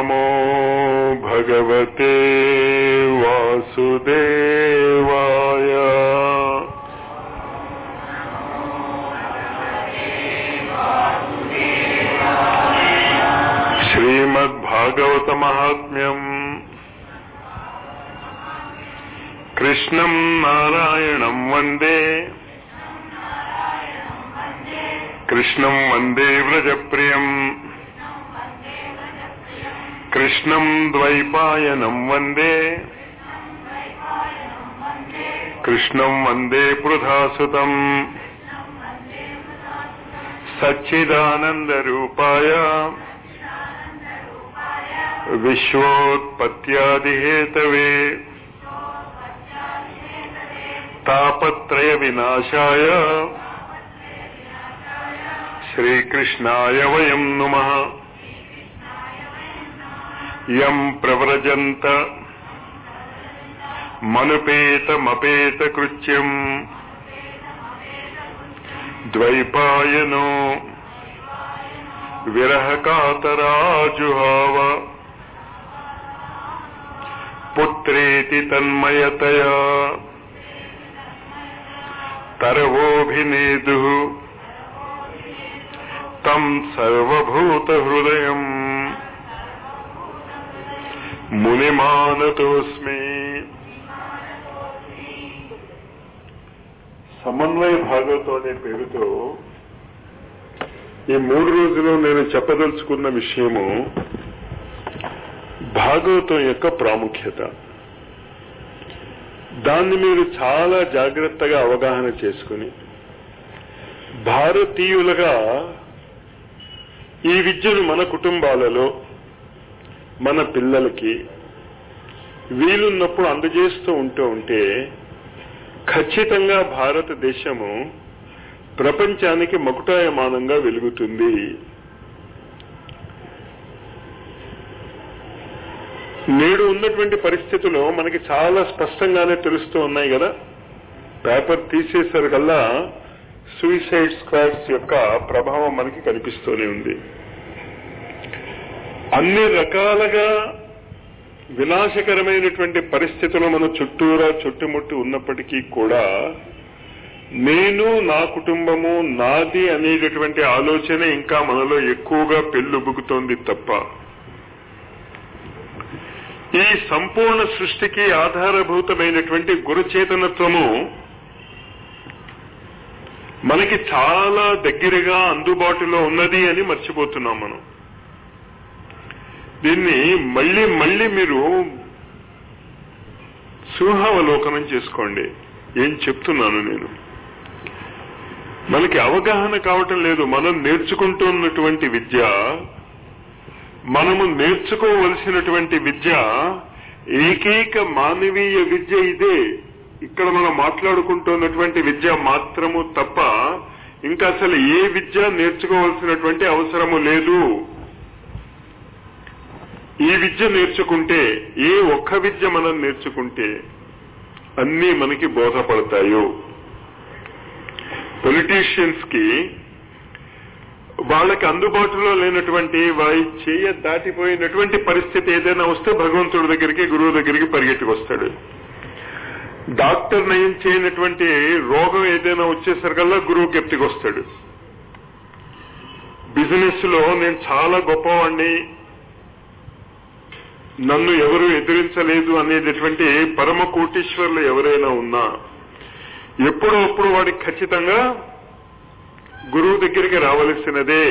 నమో భగవతే వాసుదేవాయ శ్రీమద్భాగవత మహాత్మ్యం కృష్ణం నారాయణం వందే కృష్ణం వందే వ్రజప్రియం కృష్ణం ద్వైపాయనం వందే కృష్ణం వందే పృథాసుతం సచ్చిదానందరూపాయ విశ్వోత్పత్యాదిహేతవే తాపత్రయ వినాశాయ శ్రీకృష్ణాయ వయం నుమ యం ప్రవ్రజంత మనుపేతమపేత కృత్యం ద్వైపాయనో విరహకాతరాజుహావ పుత్రేతి తన్మయతయా తరవోభినేదు తం సర్వభూతహృదయం మునిమానతోస్మి సమన్వయ భాగవతం అనే పేరుతో ఈ మూడు రోజులు నేను చెప్పదలుచుకున్న విషయము భాగవతం యొక్క ప్రాముఖ్యత దాన్ని మీరు చాలా జాగ్రత్తగా అవగాహన చేసుకుని భారతీయులుగా ఈ విద్యను మన కుటుంబాలలో మన పిల్లలకి వీలున్నప్పుడు అందజేస్తూ ఉంటూ ఉంటే ఖచ్చితంగా భారతదేశము ప్రపంచానికి మకుటాయమానంగా వెలుగుతుంది నేడు ఉన్నటువంటి పరిస్థితులు మనకి చాలా స్పష్టంగానే తెలుస్తూ ఉన్నాయి కదా పేపర్ తీసేసరి కల్లా సూసైడ్ స్క్వాడ్స్ యొక్క ప్రభావం మనకి కనిపిస్తూనే ఉంది అన్ని రకాలుగా వినాశకరమైనటువంటి పరిస్థితులు మన చుట్టూరా చుట్టుముట్టి ఉన్నప్పటికీ కూడా నేను నా కుటుంబము నాది అనేటటువంటి ఆలోచన ఇంకా మనలో ఎక్కువగా పెళ్ళుబుకుతోంది తప్ప ఈ సంపూర్ణ సృష్టికి ఆధారభూతమైనటువంటి గురుచేతనత్వము మనకి చాలా దగ్గరగా అందుబాటులో ఉన్నది అని మర్చిపోతున్నాం మనం దీన్ని మళ్ళీ మళ్ళీ మీరు సింహావలోకనం చేసుకోండి ఏం చెప్తున్నాను నేను మనకి అవగాహన కావటం లేదు మనం నేర్చుకుంటున్నటువంటి విద్య మనము నేర్చుకోవలసినటువంటి విద్య ఏకైక మానవీయ విద్య ఇదే ఇక్కడ మనం మాట్లాడుకుంటున్నటువంటి విద్య మాత్రము తప్ప ఇంకా అసలు ఏ విద్య నేర్చుకోవాల్సినటువంటి అవసరము లేదు ఈ విద్య నేర్చుకుంటే ఏ ఒక్క విద్య మనం నేర్చుకుంటే అన్నీ మనకి బోధపడతాయో పొలిటీషియన్స్ కి వాళ్ళకి అందుబాటులో లేనటువంటి వారి చేయ దాటిపోయినటువంటి పరిస్థితి ఏదైనా వస్తే భగవంతుడి దగ్గరికి గురువు దగ్గరికి పరిగెట్టుకొస్తాడు డాక్టర్ నయం చేయనటువంటి రోగం ఏదైనా వచ్చేసరికల్లా గురువు కెప్తికి వస్తాడు బిజినెస్ లో నేను చాలా గొప్పవాణ్ణి నన్ను ఎవరు ఎదిరించలేదు అనేటటువంటి పరమ కోటీశ్వర్లు ఎవరైనా ఉన్నా ఎప్పుడో అప్పుడు వాడికి ఖచ్చితంగా గురువు దగ్గరికి రావలసినదే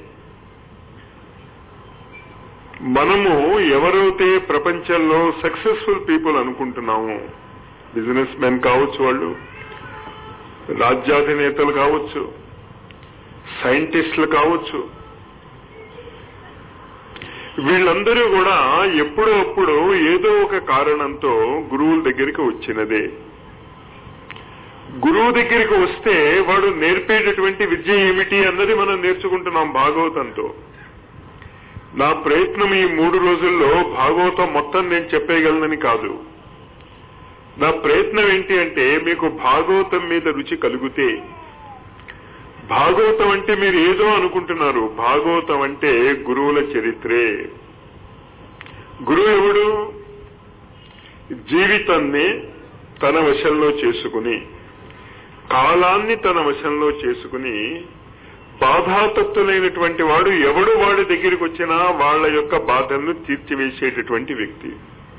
మనము ఎవరైతే ప్రపంచంలో సక్సెస్ఫుల్ పీపుల్ అనుకుంటున్నాము బిజినెస్ మెన్ కావచ్చు వాళ్ళు రాజ్యాధినేతలు కావచ్చు సైంటిస్టులు కావచ్చు వీళ్ళందరూ కూడా ఎప్పుడో అప్పుడు ఏదో ఒక కారణంతో గురువుల దగ్గరికి వచ్చినదే గురువు దగ్గరికి వస్తే వాడు నేర్పేటటువంటి విద్య ఏమిటి అన్నది మనం నేర్చుకుంటున్నాం భాగవతంతో నా ప్రయత్నం ఈ మూడు రోజుల్లో భాగవతం మొత్తం నేను చెప్పేయగలనని కాదు నా ప్రయత్నం ఏంటి అంటే మీకు భాగవతం మీద రుచి కలిగితే భాగవతం అంటే మీరు ఏదో అనుకుంటున్నారు భాగవతం అంటే గురువుల చరిత్రే గురువు ఎవడు జీవితాన్ని తన వశంలో చేసుకుని కాలాన్ని తన వశంలో చేసుకుని బాధాతత్తులైనటువంటి వాడు ఎవడు వాడి దగ్గరికి వచ్చినా వాళ్ళ యొక్క బాధలను తీర్చివేసేటటువంటి వ్యక్తి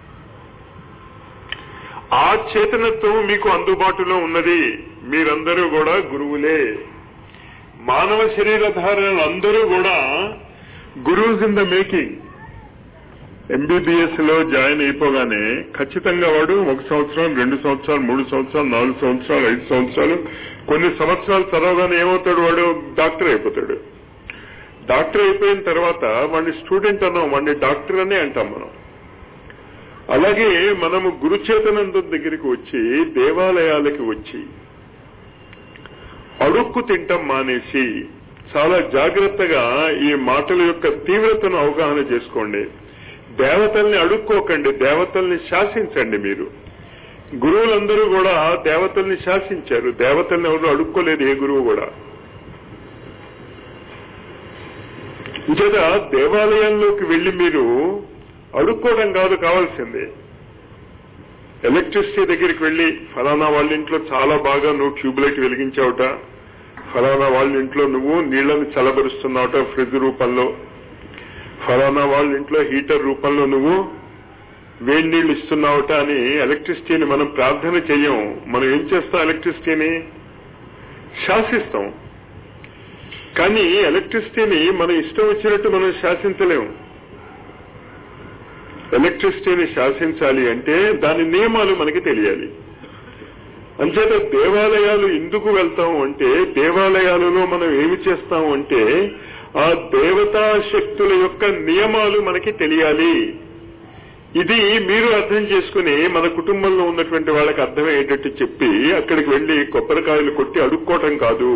ఆ చేతనత్వం మీకు అందుబాటులో ఉన్నది మీరందరూ కూడా గురువులే మానవ శరీరధారులు అందరూ కూడా గురువుస్ ఇన్ ద మేకింగ్ ఎంబీబీఎస్ లో జాయిన్ అయిపోగానే ఖచ్చితంగా వాడు ఒక సంవత్సరం రెండు సంవత్సరాలు మూడు సంవత్సరాలు నాలుగు సంవత్సరాలు ఐదు సంవత్సరాలు కొన్ని సంవత్సరాలు చదవగానే ఏమవుతాడు వాడు డాక్టర్ అయిపోతాడు డాక్టర్ అయిపోయిన తర్వాత వాడిని స్టూడెంట్ అన్నాం వాడిని డాక్టర్ అనే అంటాం మనం అలాగే మనము గురుచేతనందం దగ్గరికి వచ్చి దేవాలయాలకి వచ్చి అడుక్కు తింటం మానేసి చాలా జాగ్రత్తగా ఈ మాటల యొక్క తీవ్రతను అవగాహన చేసుకోండి దేవతల్ని అడుక్కోకండి దేవతల్ని శాసించండి మీరు గురువులందరూ కూడా దేవతల్ని శాసించారు దేవతల్ని ఎవరు అడుక్కోలేదు ఏ గురువు కూడా ఇచేత దేవాలయంలోకి వెళ్లి మీరు అడుక్కోవడం కాదు కావాల్సింది ఎలక్ట్రిసిటీ దగ్గరికి వెళ్లి ఫలానా వాళ్ళ ఇంట్లో చాలా బాగా నువ్వు ట్యూబ్లైట్ వెలిగించావుట ఫలానా వాళ్ళ ఇంట్లో నువ్వు నీళ్లను చల్లబరుస్తున్నావుట ఫ్రిడ్జ్ రూపంలో ఫలానా వాళ్ళ ఇంట్లో హీటర్ రూపంలో నువ్వు వేడి నీళ్లు ఇస్తున్నావుట అని ఎలక్ట్రిసిటీని మనం ప్రార్థన చెయ్యం మనం ఏం చేస్తాం ఎలక్ట్రిసిటీని శాసిస్తాం కానీ ఎలక్ట్రిసిటీని మనం ఇష్టం వచ్చినట్టు మనం శాసించలేము ఎలక్ట్రిసిటీని శాసించాలి అంటే దాని నియమాలు మనకి తెలియాలి అంచేత దేవాలయాలు ఎందుకు వెళ్తాం అంటే దేవాలయాలలో మనం ఏమి చేస్తాం అంటే ఆ దేవతా శక్తుల యొక్క నియమాలు మనకి తెలియాలి ఇది మీరు అర్థం చేసుకుని మన కుటుంబంలో ఉన్నటువంటి వాళ్ళకి అర్థమయ్యేటట్టు చెప్పి అక్కడికి వెళ్లి కొబ్బరికాయలు కొట్టి అడుక్కోవటం కాదు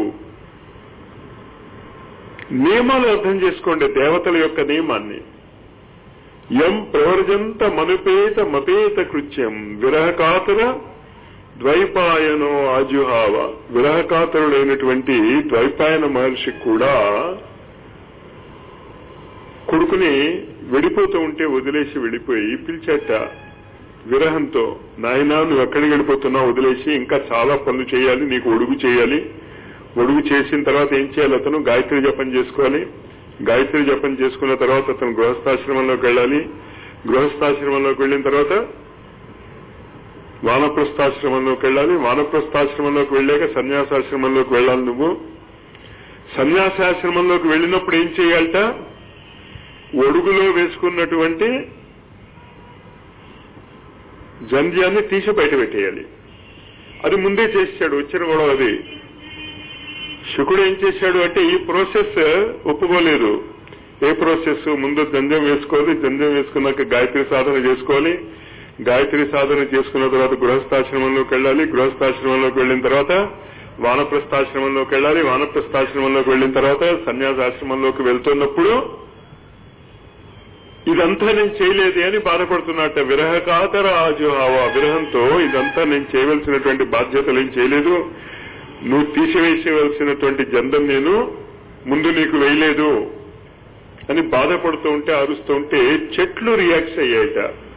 నియమాలు అర్థం చేసుకోండి దేవతల యొక్క నియమాన్ని యం ప్రవర్జంత మనుపేత మపేత కృత్యం విరహకాతుర ద్వైపాయనో ఆజుహావ విరహకాతరుడైనటువంటి ద్వైపాయన మహర్షి కూడా కొడుకుని వెళ్ళిపోతూ ఉంటే వదిలేసి వెళ్ళిపోయి పిలిచాట విరహంతో నాయనా నువ్వు ఎక్కడికి వెళ్ళిపోతున్నావు వదిలేసి ఇంకా చాలా పనులు చేయాలి నీకు ఒడుగు చేయాలి ఒడుగు చేసిన తర్వాత ఏం చేయాలి అతను గాయత్రి జపం చేసుకోవాలి గాయత్రి జపం చేసుకున్న తర్వాత అతను గృహస్థాశ్రమంలోకి వెళ్ళాలి గృహస్థాశ్రమంలోకి వెళ్ళిన తర్వాత వానప్రస్థాశ్రమంలోకి వెళ్ళాలి వానప్రస్థాశ్రమంలోకి వెళ్ళాక సన్యాసాశ్రమంలోకి వెళ్ళాలి నువ్వు సన్యాసాశ్రమంలోకి వెళ్ళినప్పుడు ఏం చేయాలట ఒడుగులో వేసుకున్నటువంటి జంధ్యాన్ని తీసి బయట పెట్టేయాలి అది ముందే చేశాడు వచ్చిన గొడవ అది శుకుడు ఏం చేశాడు అంటే ఈ ప్రాసెస్ ఒప్పుకోలేదు ఏ ప్రాసెస్ ముందు జంధ్యం వేసుకోవాలి జంధ్యం వేసుకున్నాక గాయత్రి సాధన చేసుకోవాలి గాయత్రి సాధన చేసుకున్న తర్వాత గృహస్థాశ్రమంలోకి వెళ్ళాలి గృహస్థాశ్రమంలోకి వెళ్ళిన తర్వాత వానప్రస్థాశ్రమంలోకి వెళ్ళాలి వానప్రస్థాశ్రమంలోకి వెళ్ళిన తర్వాత సన్యాసాశ్రమంలోకి వెళ్తున్నప్పుడు ఇదంతా నేను చేయలేదు అని బాధపడుతున్నట్ట విరహకాతర ఆజుహావా విరహంతో ఇదంతా నేను చేయవలసినటువంటి బాధ్యతలు ఏం చేయలేదు నువ్వు తీసివేసేవలసినటువంటి జందం నేను ముందు నీకు వేయలేదు అని బాధపడుతూ ఉంటే అరుస్తూ ఉంటే చెట్లు రియాక్ట్ అయ్యాయట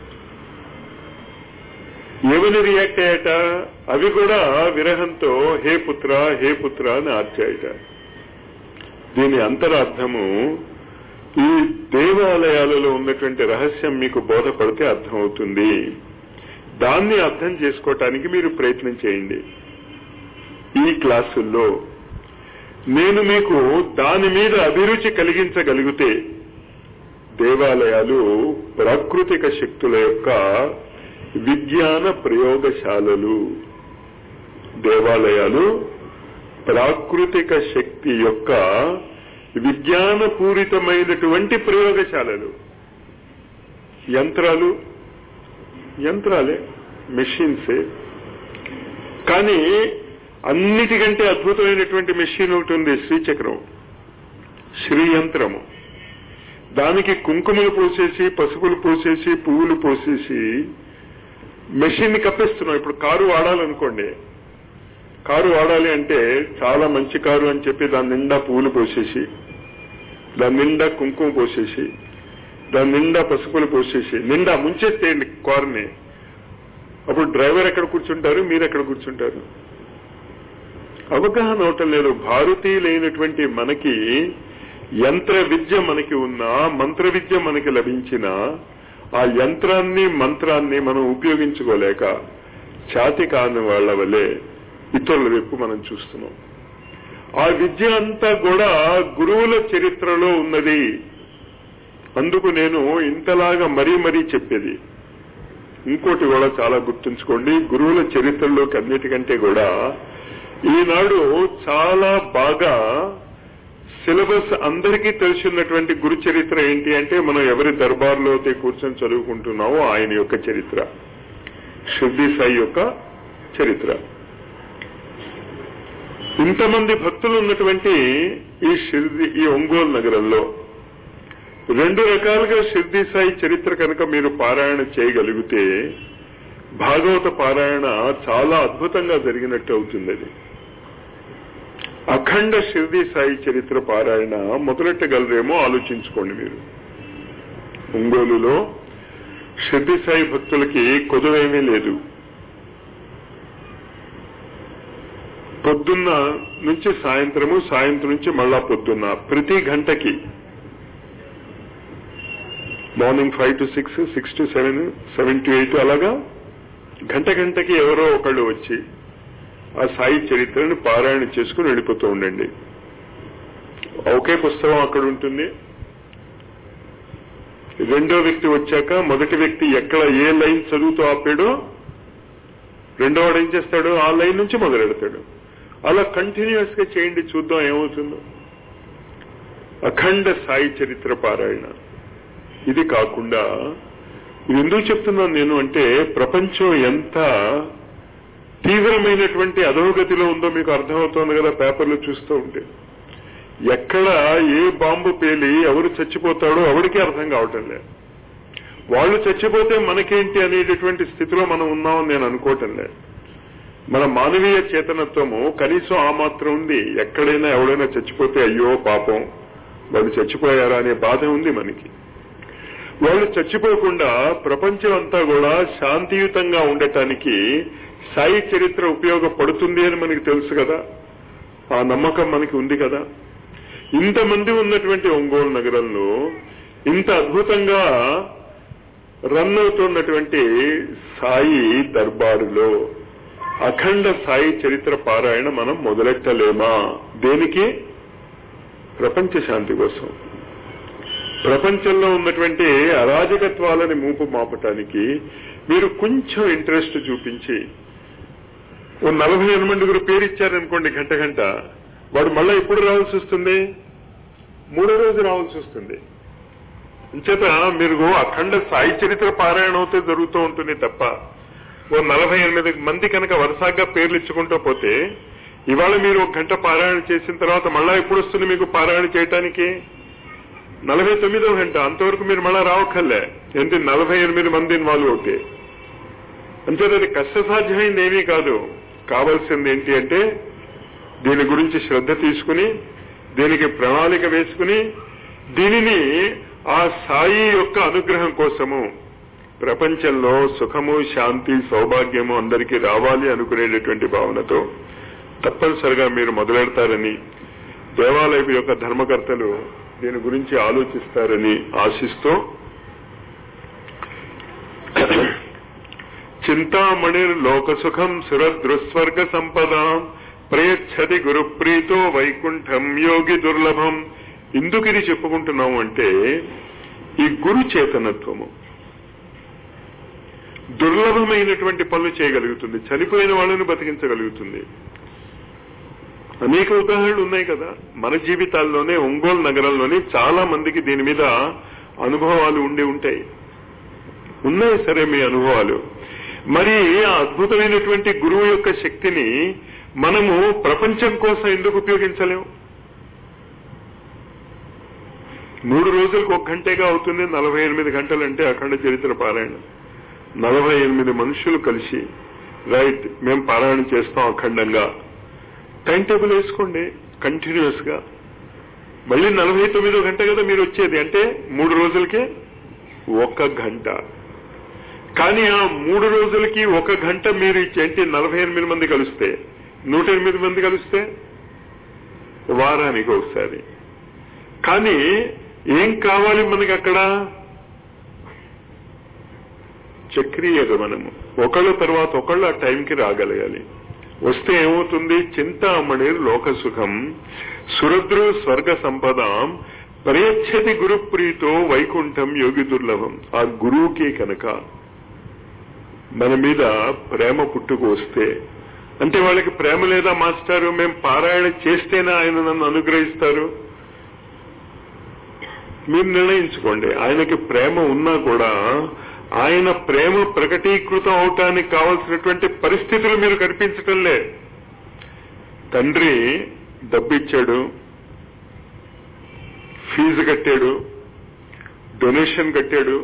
ఏమని రియాక్ట్ అయ్యాట అవి కూడా విరహంతో హే పుత్ర హే పుత్ర అని ఆర్చాయట దీని అంతరార్థము ఈ దేవాలయాలలో ఉన్నటువంటి రహస్యం మీకు బోధపడితే అర్థమవుతుంది దాన్ని అర్థం చేసుకోవటానికి మీరు ప్రయత్నం చేయండి ఈ క్లాసుల్లో నేను మీకు దాని మీద అభిరుచి కలిగించగలిగితే దేవాలయాలు ప్రాకృతిక శక్తుల యొక్క విజ్ఞాన ప్రయోగశాలలు దేవాలయాలు ప్రాకృతిక శక్తి యొక్క విజ్ఞానపూరితమైనటువంటి ప్రయోగశాలలు యంత్రాలు యంత్రాలే మెషిన్సే కానీ అన్నిటికంటే అద్భుతమైనటువంటి మెషిన్ ఒకటి ఉంది శ్రీచక్రం శ్రీయంత్రము దానికి కుంకుమలు పోసేసి పసుపులు పోసేసి పువ్వులు పోసేసి మెషిన్ ని కప్పిస్తున్నాం ఇప్పుడు కారు వాడాలనుకోండి కారు వాడాలి అంటే చాలా మంచి కారు అని చెప్పి దాని నిండా పువ్వులు పోసేసి దాని నిండా కుంకుమ పోసేసి దాని నిండా పసుపులు పోసేసి నిండా ముంచేసేయండి కారుని అప్పుడు డ్రైవర్ ఎక్కడ కూర్చుంటారు మీరు ఎక్కడ కూర్చుంటారు అవగాహన అవటం లేదు భారతీయులైనటువంటి మనకి యంత్ర విద్య మనకి ఉన్నా మంత్ర విద్య మనకి లభించిన ఆ యంత్రాన్ని మంత్రాన్ని మనం ఉపయోగించుకోలేక ఛాతి కాని వాళ్ళ వలె ఇతరుల వైపు మనం చూస్తున్నాం ఆ విద్య అంతా కూడా గురువుల చరిత్రలో ఉన్నది అందుకు నేను ఇంతలాగా మరీ మరీ చెప్పేది ఇంకోటి కూడా చాలా గుర్తుంచుకోండి గురువుల చరిత్రలోకి అన్నిటికంటే కూడా ఈనాడు చాలా బాగా సిలబస్ అందరికీ తెలిసినటువంటి గురు చరిత్ర ఏంటి అంటే మనం ఎవరి దర్బార్లో అయితే కూర్చొని చదువుకుంటున్నామో ఆయన యొక్క చరిత్ర షిర్డీ సాయి యొక్క చరిత్ర ఇంతమంది భక్తులు ఉన్నటువంటి ఈ షిర్ది ఈ ఒంగోలు నగరంలో రెండు రకాలుగా షిర్దీ సాయి చరిత్ర కనుక మీరు పారాయణ చేయగలిగితే భాగవత పారాయణ చాలా అద్భుతంగా జరిగినట్టు అవుతుంది అది అఖండ షిర్దీ సాయి చరిత్ర పారాయణ మొదలెట్టగలరేమో ఆలోచించుకోండి మీరు ఒంగోలులో షిర్దీ సాయి భక్తులకి కొదువేమీ లేదు పొద్దున్న నుంచి సాయంత్రము సాయంత్రం నుంచి మళ్ళా పొద్దున్న ప్రతి గంటకి morning five to six six to seven seven to eight అలాగా గంట గంటకి ఎవరో ఒకళ్ళు వచ్చి ఆ సాయి చరిత్రను పారాయణ చేసుకుని వెళ్ళిపోతూ ఉండండి ఒకే పుస్తకం అక్కడ ఉంటుంది రెండో వ్యక్తి వచ్చాక మొదటి వ్యక్తి ఎక్కడ ఏ లైన్ చదువుతూ ఆపాడో రెండో వాడు ఏం చేస్తాడు ఆ లైన్ నుంచి మొదలెడతాడు అలా కంటిన్యూస్ గా చేయండి చూద్దాం ఏమవుతుందో అఖండ సాయి చరిత్ర పారాయణ ఇది కాకుండా ఇది ఎందుకు చెప్తున్నాను నేను అంటే ప్రపంచం ఎంత తీవ్రమైనటువంటి అధోగతిలో ఉందో మీకు అర్థమవుతోంది కదా పేపర్లు చూస్తూ ఉంటే ఎక్కడ ఏ బాంబు పేలి ఎవరు చచ్చిపోతాడో ఎవరికి అర్థం కావటం లేదు వాళ్ళు చచ్చిపోతే మనకేంటి అనేటటువంటి స్థితిలో మనం ఉన్నామని నేను అనుకోవటం లేదు మన మానవీయ చేతనత్వము కనీసం ఆ మాత్రం ఉంది ఎక్కడైనా ఎవడైనా చచ్చిపోతే అయ్యో పాపం వాళ్ళు చచ్చిపోయారా అనే బాధ ఉంది మనకి వాళ్ళు చచ్చిపోకుండా ప్రపంచం అంతా కూడా శాంతియుతంగా ఉండటానికి సాయి చరిత్ర ఉపయోగపడుతుంది అని మనకి తెలుసు కదా ఆ నమ్మకం మనకి ఉంది కదా ఇంతమంది ఉన్నటువంటి ఒంగోలు నగరంలో ఇంత అద్భుతంగా రన్ అవుతున్నటువంటి సాయి దర్బారులో అఖండ సాయి చరిత్ర పారాయణ మనం మొదలెట్టలేమా దేనికి ప్రపంచ శాంతి కోసం ప్రపంచంలో ఉన్నటువంటి అరాజకత్వాలని మూపు మాపటానికి మీరు కొంచెం ఇంట్రెస్ట్ చూపించి ఓ నలభై ఎనిమిదిగురు పేరు ఇచ్చారనుకోండి గంట గంట వాడు మళ్ళా ఎప్పుడు రావాల్సి వస్తుంది మూడో రోజు రావాల్సి వస్తుంది అంచేత మీరు అఖండ సాయి చరిత్ర పారాయణ అవుతే జరుగుతూ ఉంటుంది తప్ప ఓ నలభై ఎనిమిది మంది కనుక వరుసగా పేర్లు ఇచ్చుకుంటూ పోతే ఇవాళ మీరు ఒక గంట పారాయణ చేసిన తర్వాత మళ్ళా ఎప్పుడు వస్తుంది మీకు పారాయణ చేయటానికి నలభై తొమ్మిదో గంట అంతవరకు మీరు మళ్ళా రావక్కర్లే ఏంటి నలభై ఎనిమిది మంది ఇన్వాల్వ్ అవుతే అంతే అది కష్టసాధ్యమైంది ఏమీ కాదు కావాల్సింది ఏంటి అంటే దీని గురించి శ్రద్ధ తీసుకుని దీనికి ప్రణాళిక వేసుకుని దీనిని ఆ సాయి యొక్క అనుగ్రహం కోసము ప్రపంచంలో సుఖము శాంతి సౌభాగ్యము అందరికీ రావాలి అనుకునేటటువంటి భావనతో తప్పనిసరిగా మీరు మొదలెడతారని దేవాలయం యొక్క ధర్మకర్తలు దీని గురించి ఆలోచిస్తారని ఆశిస్తూ చింతామణిర్ లోకసుఖం సురదృస్వర్గ సంపద ప్రయచ్చతి గురుప్రీతో వైకుంఠం యోగి దుర్లభం ఎందుకు ఇది చెప్పుకుంటున్నాము అంటే ఈ గురు చేతనత్వము దుర్లభమైనటువంటి పనులు చేయగలుగుతుంది చనిపోయిన వాళ్ళని బతికించగలుగుతుంది అనేక ఉదాహరణలు ఉన్నాయి కదా మన జీవితాల్లోనే ఒంగోలు నగరంలోనే చాలా మందికి దీని మీద అనుభవాలు ఉండి ఉంటాయి ఉన్నాయి సరే మీ అనుభవాలు మరి ఆ అద్భుతమైనటువంటి గురువు యొక్క శక్తిని మనము ప్రపంచం కోసం ఎందుకు ఉపయోగించలేము మూడు రోజులకు ఒక గంటేగా అవుతుంది నలభై ఎనిమిది గంటలంటే అఖండ చరిత్ర పారాయణ నలభై ఎనిమిది మనుషులు కలిసి రైట్ మేము పారాయణ చేస్తాం అఖండంగా టైం టేబుల్ వేసుకోండి కంటిన్యూస్ గా మళ్ళీ నలభై తొమ్మిదో గంట కదా మీరు వచ్చేది అంటే మూడు రోజులకే ఒక గంట కానీ ఆ మూడు రోజులకి ఒక గంట మీరు ఇచ్చేంటి నలభై ఎనిమిది మంది కలిస్తే నూట ఎనిమిది మంది కలిస్తే వారానికి ఒకసారి కానీ ఏం కావాలి మనకి అక్కడ చక్రీయ గమనము ఒకళ్ళ తర్వాత ఒకళ్ళు ఆ టైంకి రాగలగాలి వస్తే ఏమవుతుంది చింతామణి లోక సుఖం సురద్రు స్వర్గ సంపదాం ప్రయచ్చతి గురుప్రీతో వైకుంఠం యోగి దుర్లభం ఆ గురువుకి కనుక మన మీద ప్రేమ పుట్టుకు వస్తే అంటే వాళ్ళకి ప్రేమ లేదా మాస్టారు మేము పారాయణ చేస్తేనే ఆయన నన్ను అనుగ్రహిస్తారు మీరు నిర్ణయించుకోండి ఆయనకి ప్రేమ ఉన్నా కూడా ఆయన ప్రేమ ప్రకటీకృతం అవటానికి కావలసినటువంటి పరిస్థితులు మీరు కనిపించటంలే తండ్రి డబ్బిచ్చాడు ఫీజు కట్టాడు డొనేషన్ కట్టాడు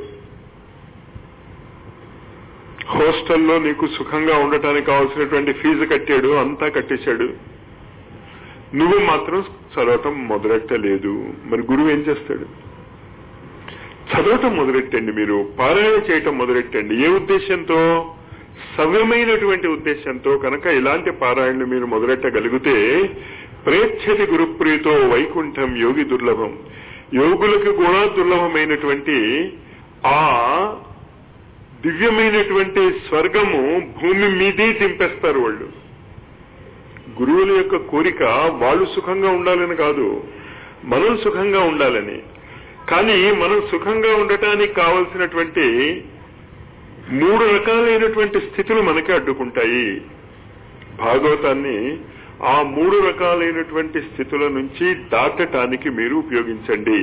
హాస్టల్లో నీకు సుఖంగా ఉండటానికి కావాల్సినటువంటి ఫీజు కట్టాడు అంతా కట్టేశాడు నువ్వు మాత్రం చదవటం మొదలెట్టలేదు మరి గురువు ఏం చేస్తాడు చదవటం మొదలెట్టండి మీరు పారాయణ చేయటం మొదలెట్టండి ఏ ఉద్దేశంతో సవ్యమైనటువంటి ఉద్దేశంతో కనుక ఇలాంటి పారాయణలు మీరు మొదలెట్టగలిగితే ప్రేక్షతి గురుప్రీతో వైకుంఠం యోగి దుర్లభం యోగులకు కూడా దుర్లభమైనటువంటి ఆ దివ్యమైనటువంటి స్వర్గము భూమి మీదే దింపేస్తారు వాళ్ళు గురువుల యొక్క కోరిక వాళ్ళు సుఖంగా ఉండాలని కాదు మనం సుఖంగా ఉండాలని కానీ మనం సుఖంగా ఉండటానికి కావలసినటువంటి మూడు రకాలైనటువంటి స్థితులు మనకి అడ్డుకుంటాయి భాగవతాన్ని ఆ మూడు రకాలైనటువంటి స్థితుల నుంచి దాటటానికి మీరు ఉపయోగించండి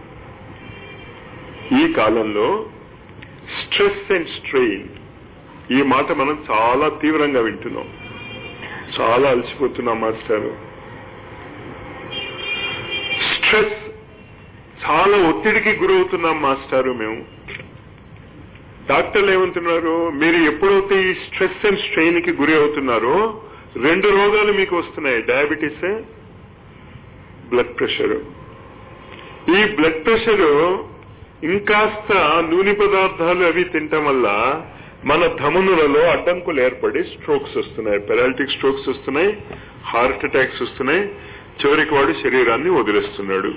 ఈ కాలంలో స్ట్రెస్ అండ్ స్ట్రెయిన్ ఈ మాట మనం చాలా తీవ్రంగా వింటున్నాం చాలా అలసిపోతున్నాం మాస్టారు స్ట్రెస్ చాలా ఒత్తిడికి గురవుతున్నాం మాస్టారు మేము డాక్టర్లు ఏమంటున్నారు మీరు ఎప్పుడైతే ఈ స్ట్రెస్ అండ్ స్ట్రెయిన్ కి గురి అవుతున్నారో రెండు రోగాలు మీకు వస్తున్నాయి డయాబెటీస్ బ్లడ్ ప్రెషర్ ఈ బ్లడ్ ప్రెషర్ ఇంకాస్త నూనె పదార్థాలు అవి తినటం వల్ల మన ధమనులలో అడ్డంకులు ఏర్పడి స్ట్రోక్స్ వస్తున్నాయి పెరాలిటిక్ స్ట్రోక్స్ వస్తున్నాయి హార్ట్ అటాక్స్ వస్తున్నాయి చివరికి వాడు శరీరాన్ని వదిలేస్తున్నాడు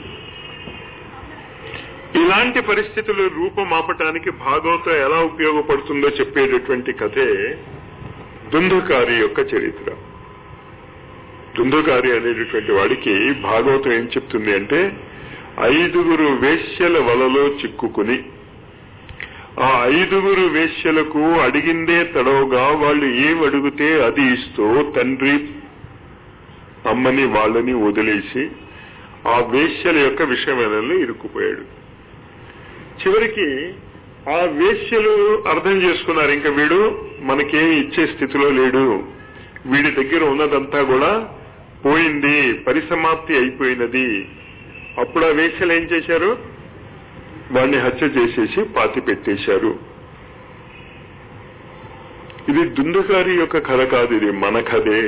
ఇలాంటి పరిస్థితులు రూపమాపటానికి భాగవతం ఎలా ఉపయోగపడుతుందో చెప్పేటటువంటి కథే దుందుకారి యొక్క చరిత్ర దుందుకారి అనేటటువంటి వాడికి భాగవతం ఏం చెప్తుంది అంటే ఐదుగురు వేశ్యల వలలో చిక్కుకుని ఆ ఐదుగురు వేశ్యలకు అడిగిందే తడవుగా వాళ్ళు ఏం అడిగితే అది ఇస్తూ తండ్రి అమ్మని వాళ్ళని వదిలేసి ఆ వేశ్యల యొక్క విషయమైనలో ఇరుక్కుపోయాడు చివరికి ఆ వేశ్యలు అర్థం చేసుకున్నారు ఇంకా వీడు మనకేమి ఇచ్చే స్థితిలో లేడు వీడి దగ్గర ఉన్నదంతా కూడా పోయింది పరిసమాప్తి అయిపోయినది అప్పుడు ఆ వేశ్యలు ఏం చేశారు వాడిని హత్య చేసేసి పాతి పెట్టేశారు ఇది దుందుకారి యొక్క కథ కాదు ఇది మన కథే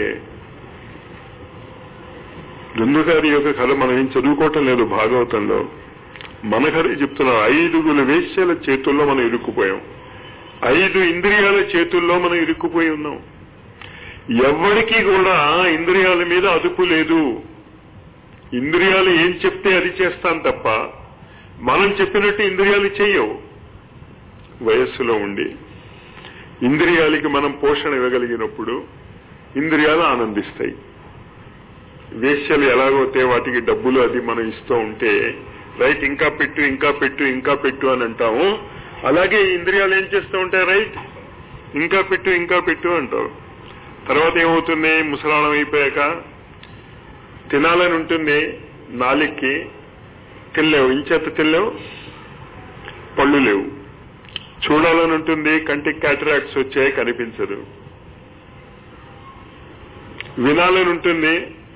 దుందుకారి యొక్క కథ మనం ఏం చదువుకోవటం లేదు భాగవతంలో మన కథే చెప్తున్నాం ఐదుగురు వేశ్యల చేతుల్లో మనం ఇరుక్కుపోయాం ఐదు ఇంద్రియాల చేతుల్లో మనం ఇరుక్కుపోయి ఉన్నాం ఎవరికి కూడా ఇంద్రియాల మీద అదుపు లేదు ఇంద్రియాలు ఏం చెప్తే అది చేస్తాం తప్ప మనం చెప్పినట్టు ఇంద్రియాలు చెయ్యవు వయస్సులో ఉండి ఇంద్రియాలకి మనం పోషణ ఇవ్వగలిగినప్పుడు ఇంద్రియాలు ఆనందిస్తాయి వేశ్యలు ఎలాగోతే వాటికి డబ్బులు అది మనం ఇస్తూ ఉంటే రైట్ ఇంకా పెట్టు ఇంకా పెట్టు ఇంకా పెట్టు అని అంటాము అలాగే ఇంద్రియాలు ఏం చేస్తూ ఉంటాయి రైట్ ఇంకా పెట్టు ఇంకా పెట్టు అంటావు తర్వాత ఏమవుతుంది ముసలాళం అయిపోయాక తినాలని ఉంటుంది నాలిక్కి తినలేవు ఇంచేత తినలేవు పళ్ళు లేవు చూడాలని ఉంటుంది కంటికి క్యాటరాక్ట్స్ వచ్చాయి కనిపించదు వినాలని ఉంటుంది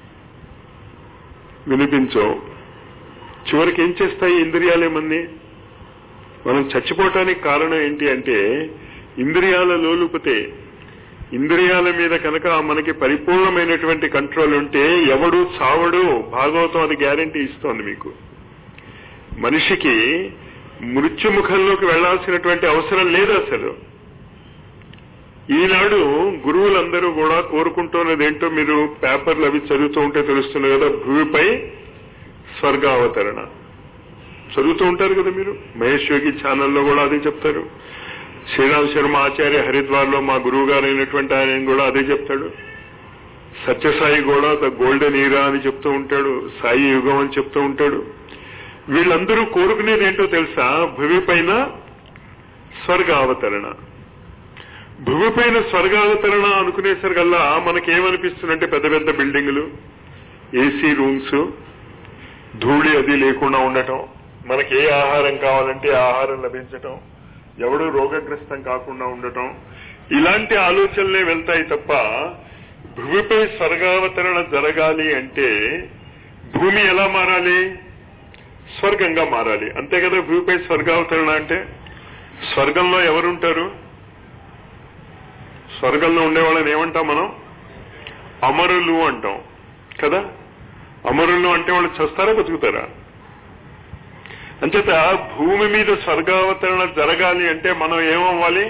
వినిపించవు చివరికి ఏం చేస్తాయి ఇంద్రియాలు ఏమన్నీ మనం చచ్చిపోవటానికి కారణం ఏంటి అంటే ఇంద్రియాల లోలుపితే ఇంద్రియాల మీద కనుక మనకి పరిపూర్ణమైనటువంటి కంట్రోల్ ఉంటే ఎవడు చావడు భాగవతం అది గ్యారంటీ ఇస్తోంది మీకు మనిషికి మృత్యుముఖంలోకి వెళ్లాల్సినటువంటి అవసరం లేదు అసలు ఈనాడు గురువులందరూ కూడా కోరుకుంటున్నది ఏంటో మీరు పేపర్లు అవి చదువుతూ ఉంటే తెలుస్తుంది కదా భూమిపై స్వర్గావతరణ చదువుతూ ఉంటారు కదా మీరు మహేష్ యోగి ఛానల్లో కూడా అదే చెప్తారు శ్రీరామ్ శర్మ ఆచార్య హరిద్వార్ లో మా గురువు గారు అయినటువంటి ఆయన కూడా అదే చెప్తాడు సత్యసాయి కూడా ద గోల్డెన్ ఈరా అని చెప్తూ ఉంటాడు సాయి యుగం అని చెప్తూ ఉంటాడు వీళ్ళందరూ కోరుకునేది ఏంటో తెలుసా భూమి పైన స్వర్గావతరణ భూమి పైన స్వర్గావతరణ అనుకునేసరికల్లా మనకేమనిపిస్తుందంటే పెద్ద పెద్ద బిల్డింగులు ఏసీ రూమ్స్ ధూళి అది లేకుండా ఉండటం మనకి ఏ ఆహారం కావాలంటే ఆ ఆహారం లభించటం ఎవడు రోగగ్రస్తం కాకుండా ఉండటం ఇలాంటి ఆలోచనలే వెళ్తాయి తప్ప భూమిపై స్వర్గావతరణ జరగాలి అంటే భూమి ఎలా మారాలి స్వర్గంగా మారాలి అంతే కదా భూమిపై స్వర్గావతరణ అంటే స్వర్గంలో ఎవరుంటారు స్వర్గంలో ఉండేవాళ్ళని ఏమంటాం మనం అమరులు అంటాం కదా అమరులు అంటే వాళ్ళు చస్తారా బతుకుతారా అంచేత భూమి మీద స్వర్గావతరణ జరగాలి అంటే మనం ఏమవ్వాలి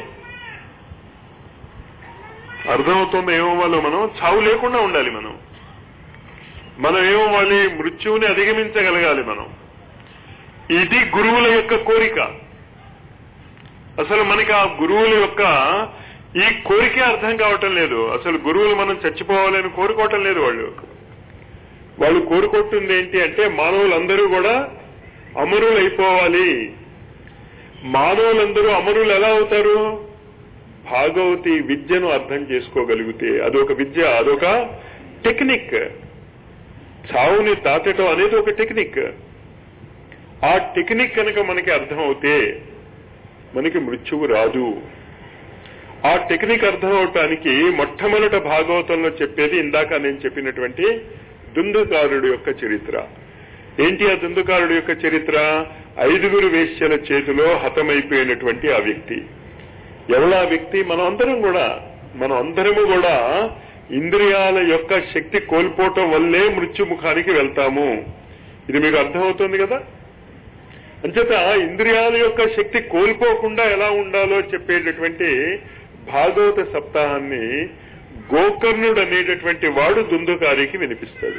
అర్థమవుతుంది ఏమవ్వాలో మనం చావు లేకుండా ఉండాలి మనం మనం ఏమవ్వాలి మృత్యువుని అధిగమించగలగాలి మనం ఇది గురువుల యొక్క కోరిక అసలు మనకి ఆ గురువుల యొక్క ఈ కోరికే అర్థం కావటం లేదు అసలు గురువులు మనం చచ్చిపోవాలని కోరుకోవటం లేదు వాళ్ళు వాళ్ళు కోరుకుంటుంది ఏంటి అంటే మానవులందరూ కూడా అమరులు అయిపోవాలి మానవులందరూ అమరులు ఎలా అవుతారు భాగవతి విద్యను అర్థం చేసుకోగలిగితే అదొక విద్య అదొక టెక్నిక్ చావుని దాటడం అనేది ఒక టెక్నిక్ ఆ టెక్నిక్ కనుక మనకి అర్థం అవుతే మనకి మృత్యువు రాదు ఆ టెక్నిక్ అర్థం అవటానికి మొట్టమొదట భాగవతంలో చెప్పేది ఇందాక నేను చెప్పినటువంటి దుందుకారుడు యొక్క చరిత్ర ఏంటి ఆ దుందుకారుడు యొక్క చరిత్ర ఐదుగురు వేశ్యల చేతిలో హతమైపోయినటువంటి ఆ వ్యక్తి ఎవరు ఆ వ్యక్తి మనం అందరం కూడా మనం అందరము కూడా ఇంద్రియాల యొక్క శక్తి కోల్పోవటం వల్లే మృత్యుముఖానికి వెళ్తాము ఇది మీకు అర్థమవుతుంది కదా అంచేత ఇంద్రియాల యొక్క శక్తి కోల్పోకుండా ఎలా ఉండాలో చెప్పేటటువంటి భాగవత సప్తాహాన్ని గోకర్ణుడు అనేటటువంటి వాడు దుందుకారికి వినిపిస్తాడు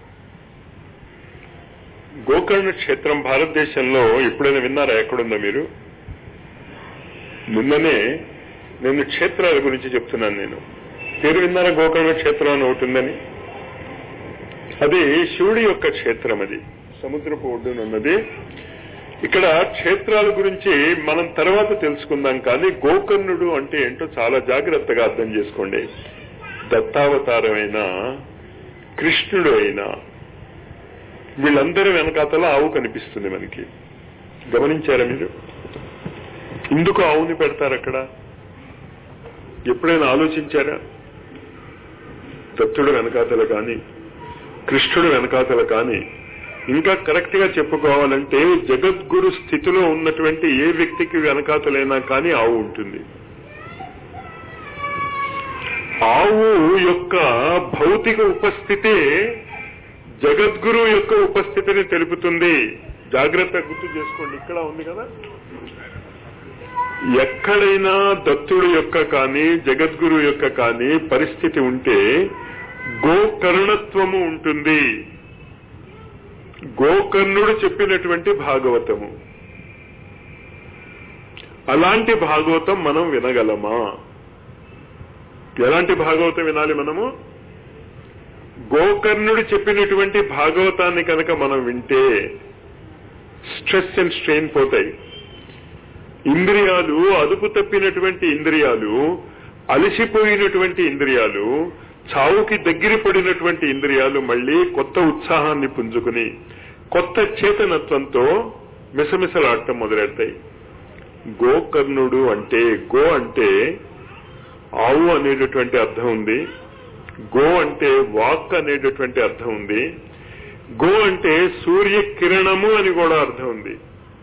గోకర్ణ క్షేత్రం భారతదేశంలో ఎప్పుడైనా విన్నారా ఎక్కడుందో మీరు నిన్ననే నేను క్షేత్రాల గురించి చెప్తున్నాను నేను పేరు విన్నారా గోకర్ణ క్షేత్రం అని ఒకటి ఉందని అది శివుడి యొక్క క్షేత్రం అది సముద్రపు ఒడ్డున ఉన్నది ఇక్కడ క్షేత్రాల గురించి మనం తర్వాత తెలుసుకుందాం కానీ గోకర్ణుడు అంటే ఏంటో చాలా జాగ్రత్తగా అర్థం చేసుకోండి దత్తావతారమైన కృష్ణుడు అయినా వీళ్ళందరి వెనకాతల ఆవు కనిపిస్తుంది మనకి గమనించారా మీరు ఎందుకు ఆవుని పెడతారు అక్కడ ఎప్పుడైనా ఆలోచించారా దత్తుడు వెనకాతల కానీ కృష్ణుడు వెనకాతల కానీ ఇంకా కరెక్ట్ గా చెప్పుకోవాలంటే జగద్గురు స్థితిలో ఉన్నటువంటి ఏ వ్యక్తికి వెనకాతలైనా కానీ ఆవు ఉంటుంది ఆవు యొక్క భౌతిక ఉపస్థితి జగద్గురు యొక్క ఉపస్థితిని తెలుపుతుంది జాగ్రత్త గుర్తు చేసుకోండి ఇక్కడ ఉంది కదా ఎక్కడైనా దత్తుడు యొక్క కానీ జగద్గురు యొక్క కానీ పరిస్థితి ఉంటే గోకర్ణత్వము ఉంటుంది గోకర్ణుడు చెప్పినటువంటి భాగవతము అలాంటి భాగవతం మనం వినగలమా ఎలాంటి భాగవతం వినాలి మనము గోకర్ణుడు చెప్పినటువంటి భాగవతాన్ని కనుక మనం వింటే స్ట్రెస్ అండ్ స్ట్రెయిన్ పోతాయి ఇంద్రియాలు అదుపు తప్పినటువంటి ఇంద్రియాలు అలసిపోయినటువంటి ఇంద్రియాలు చావుకి దగ్గర పడినటువంటి ఇంద్రియాలు మళ్ళీ కొత్త ఉత్సాహాన్ని పుంజుకుని కొత్త చేతనత్వంతో మిసమిసలాడటం మొదలెడతాయి గోకర్ణుడు అంటే గో అంటే ఆవు అనేటటువంటి అర్థం ఉంది గో అంటే వాక్ అనేటటువంటి అర్థం ఉంది గో అంటే సూర్య కిరణము అని కూడా అర్థం ఉంది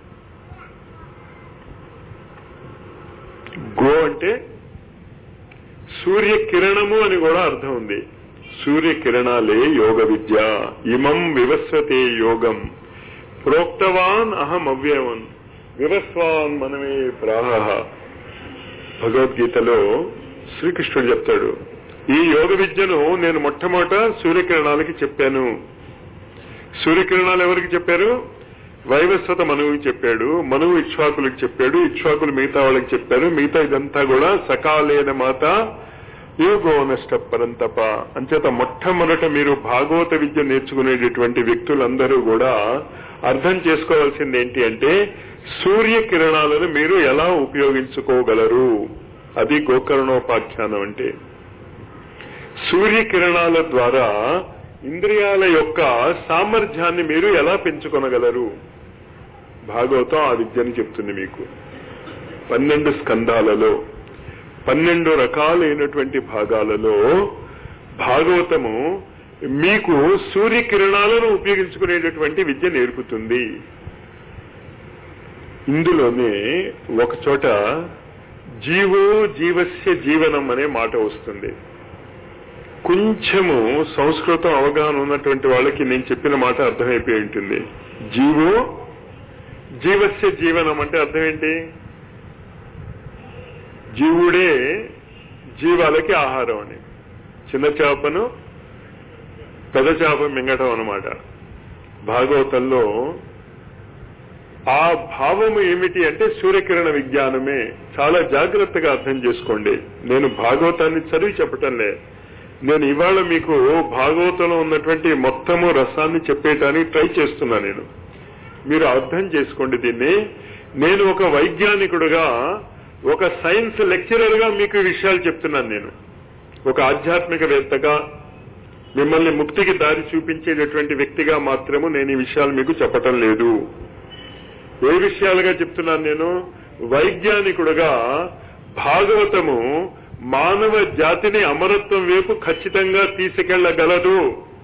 గో అంటే సూర్య కిరణము అని కూడా అర్థం ఉంది సూర్య కిరణాలే యోగ విద్య ఇమం వివస్వతే యోగం ప్రోక్తవాన్ అహం అవ్యవన్ వివస్వాన్ మనమే ప్రాహ భగవద్గీతలో శ్రీకృష్ణుడు చెప్తాడు ఈ యోగ విద్యను నేను మొట్టమొదట సూర్యకిరణాలకి చెప్పాను సూర్యకిరణాలు ఎవరికి చెప్పారు వైవస్వత మనువుకి చెప్పాడు మనువు ఇక్ష్వాకులకు చెప్పాడు ఇక్ష్వాకులు మిగతా వాళ్ళకి చెప్పారు మిగతా ఇదంతా కూడా సకాలేన మాత యోగో నష్ట పరంతప అంచేత మొట్టమొదట మీరు భాగవత విద్య నేర్చుకునేటటువంటి వ్యక్తులందరూ కూడా అర్థం చేసుకోవాల్సింది ఏంటి అంటే సూర్యకిరణాలను మీరు ఎలా ఉపయోగించుకోగలరు అది గోకర్ణోపాఖ్యానం అంటే సూర్యకిరణాల ద్వారా ఇంద్రియాల యొక్క సామర్థ్యాన్ని మీరు ఎలా పెంచుకొనగలరు భాగవతం ఆ విద్యని చెప్తుంది మీకు పన్నెండు స్కందాలలో పన్నెండు రకాలైనటువంటి భాగాలలో భాగవతము మీకు సూర్యకిరణాలను ఉపయోగించుకునేటటువంటి విద్య నేర్పుతుంది ఇందులోనే ఒక చోట జీవో జీవస్య జీవనం అనే మాట వస్తుంది కొంచెము సంస్కృతం అవగాహన ఉన్నటువంటి వాళ్ళకి నేను చెప్పిన మాట అర్థమైపోయి ఉంటుంది జీవో జీవస్య జీవనం అంటే అర్థం ఏంటి జీవుడే జీవాలకి ఆహారం అని చిన్న చేపను పెద్ద చేప మింగటం అనమాట భాగవతంలో ఆ భావము ఏమిటి అంటే సూర్యకిరణ విజ్ఞానమే చాలా జాగ్రత్తగా అర్థం చేసుకోండి నేను భాగవతాన్ని చదివి చెప్పటంలే నేను ఇవాళ మీకు భాగవతంలో ఉన్నటువంటి మొత్తము రసాన్ని చెప్పేయటానికి ట్రై చేస్తున్నా నేను మీరు అర్థం చేసుకోండి దీన్ని నేను ఒక వైజ్ఞానికుడుగా ఒక సైన్స్ లెక్చరర్ గా మీకు ఈ విషయాలు చెప్తున్నాను నేను ఒక ఆధ్యాత్మికవేత్తగా మిమ్మల్ని ముక్తికి దారి చూపించేటటువంటి వ్యక్తిగా మాత్రము నేను ఈ విషయాలు మీకు చెప్పటం లేదు ఏ విషయాలుగా చెప్తున్నాను నేను వైజ్ఞానికుడుగా భాగవతము మానవ జాతిని అమరత్వం వైపు ఖచ్చితంగా తీసుకెళ్లగలదు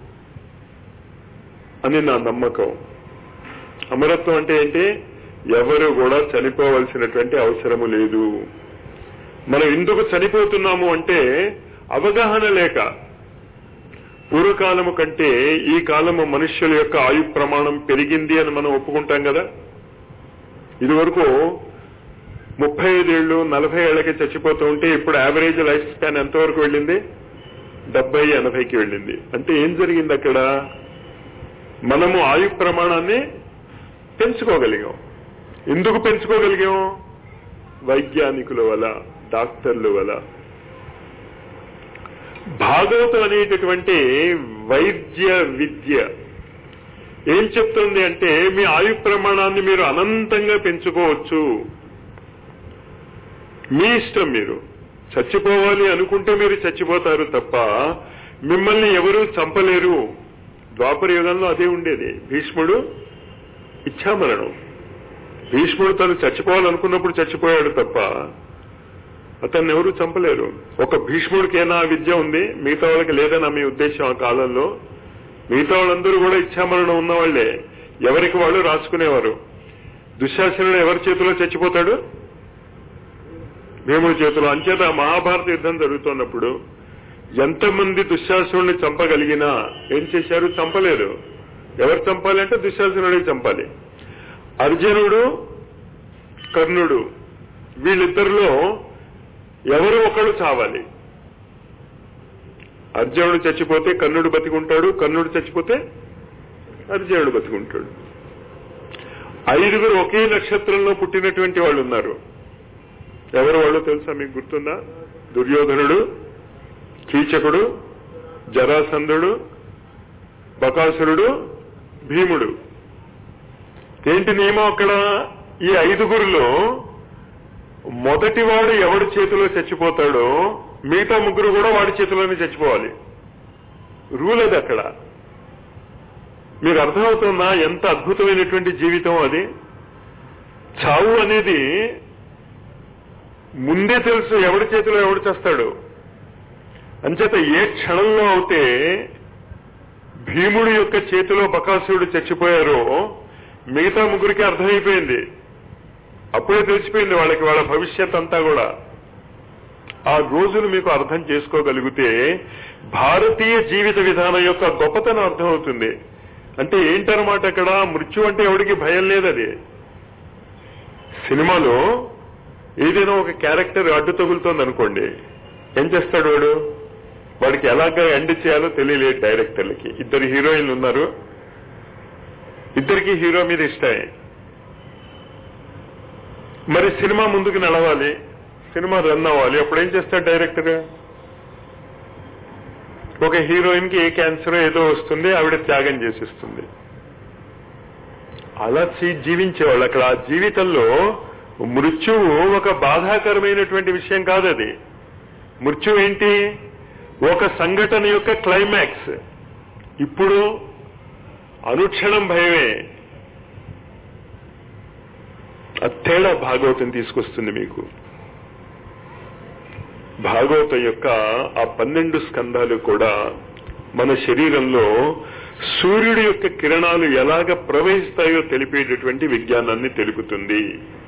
అని నా నమ్మకం అమరత్వం అంటే ఏంటి ఎవరు కూడా చనిపోవలసినటువంటి అవసరము లేదు మనం ఎందుకు చనిపోతున్నాము అంటే అవగాహన లేక పూర్వకాలము కంటే ఈ కాలము మనుష్యుల యొక్క ఆయు ప్రమాణం పెరిగింది అని మనం ఒప్పుకుంటాం కదా ఇదివరకు ముప్పై ఐదేళ్లు నలభై ఏళ్లకి చచ్చిపోతూ ఉంటే ఇప్పుడు యావరేజ్ లైఫ్ స్పాన్ ఎంతవరకు వెళ్ళింది డెబ్బై ఎనభైకి వెళ్ళింది అంటే ఏం జరిగింది అక్కడ మనము ఆయు ప్రమాణాన్ని పెంచుకోగలిగాం ఎందుకు పెంచుకోగలిగాం వైజ్ఞానికుల వల్ల డాక్టర్ల వల్ల భాగవతం అనేటటువంటి వైద్య విద్య ఏం చెప్తుంది అంటే మీ ఆయు ప్రమాణాన్ని మీరు అనంతంగా పెంచుకోవచ్చు మీ ఇష్టం మీరు చచ్చిపోవాలి అనుకుంటే మీరు చచ్చిపోతారు తప్ప మిమ్మల్ని ఎవరూ చంపలేరు ద్వాపర యుగంలో అదే ఉండేది భీష్ముడు ఇచ్చామరణం భీష్ముడు తను చచ్చిపోవాలనుకున్నప్పుడు చచ్చిపోయాడు తప్ప అతన్ని ఎవరు చంపలేరు ఒక భీష్ముడికేనా ఆ విద్య ఉంది మిగతా వాళ్ళకి లేదని మీ ఉద్దేశం ఆ కాలంలో మిగతా వాళ్ళందరూ కూడా ఇచ్చామరణం ఉన్నవాళ్లే ఎవరికి వాళ్ళు రాసుకునేవారు దుశ్శాసనుడు ఎవరి చేతిలో చచ్చిపోతాడు భీముడి చేతిలో అంచేత మహాభారత యుద్ధం జరుగుతున్నప్పుడు ఎంతమంది దుశ్శాసనుడిని చంపగలిగినా ఏం చేశారు చంపలేరు ఎవరు చంపాలి అంటే దుశ్శాసనుడికి చంపాలి అర్జునుడు కర్ణుడు వీళ్ళిద్దరిలో ఎవరు ఒకడు చావాలి అర్జునుడు చచ్చిపోతే కర్ణుడు బతికుంటాడు కర్ణుడు చచ్చిపోతే అర్జునుడు బతికుంటాడు ఐదుగురు ఒకే నక్షత్రంలో పుట్టినటువంటి వాళ్ళు ఉన్నారు ఎవరు వాళ్ళు తెలుసా మీకు గుర్తుందా దుర్యోధనుడు కీచకుడు జరాసంధుడు బకాసురుడు భీముడు ఏంటి నియమం అక్కడ ఈ ఐదుగురిలో మొదటివాడు ఎవడి చేతిలో చచ్చిపోతాడో మిగతా ముగ్గురు కూడా వాడి చేతిలోనే చచ్చిపోవాలి రూల్ అది అక్కడ మీకు అర్థమవుతుందా ఎంత అద్భుతమైనటువంటి జీవితం అది చావు అనేది ముందే తెలుసు ఎవడి చేతిలో ఎవడు చేస్తాడు అంచేత ఏ క్షణంలో అయితే భీముడి యొక్క చేతిలో బకాసురుడు చచ్చిపోయారో మిగతా ముగ్గురికి అర్థమైపోయింది అప్పుడే తెలిసిపోయింది వాళ్ళకి వాళ్ళ భవిష్యత్ అంతా కూడా ఆ రోజులు మీకు అర్థం చేసుకోగలిగితే భారతీయ జీవిత విధానం యొక్క గొప్పతనం అర్థమవుతుంది అంటే ఏంటన్నమాట అక్కడ మృత్యు అంటే ఎవడికి భయం లేదు అది సినిమాలో ఏదైనా ఒక క్యారెక్టర్ అడ్డు తగులుతోంది అనుకోండి ఏం చేస్తాడు వాడు వాడికి ఎలాగ ఎండ్ చేయాలో తెలియలేదు డైరెక్టర్లకి ఇద్దరు హీరోయిన్లు ఉన్నారు ఇద్దరికి హీరో మీద ఇష్టమే మరి సినిమా ముందుకు నడవాలి సినిమా రన్ అవ్వాలి అప్పుడు ఏం చేస్తాడు డైరెక్టర్ ఒక హీరోయిన్ కి ఏ క్యాన్సర్ ఏదో వస్తుంది ఆవిడ త్యాగం చేసిస్తుంది అలా చీ- జీవించేవాళ్ళు అక్కడ ఆ జీవితంలో మృత్యువు ఒక బాధాకరమైనటువంటి విషయం కాదు అది మృత్యు ఏంటి ఒక సంఘటన యొక్క క్లైమాక్స్ ఇప్పుడు అనుక్షణం భయమే ఆ తేడా భాగవతం తీసుకొస్తుంది మీకు భాగవతం యొక్క ఆ పన్నెండు స్కంధాలు కూడా మన శరీరంలో సూర్యుడి యొక్క కిరణాలు ఎలాగ ప్రవహిస్తాయో తెలిపేటటువంటి విజ్ఞానాన్ని తెలుపుతుంది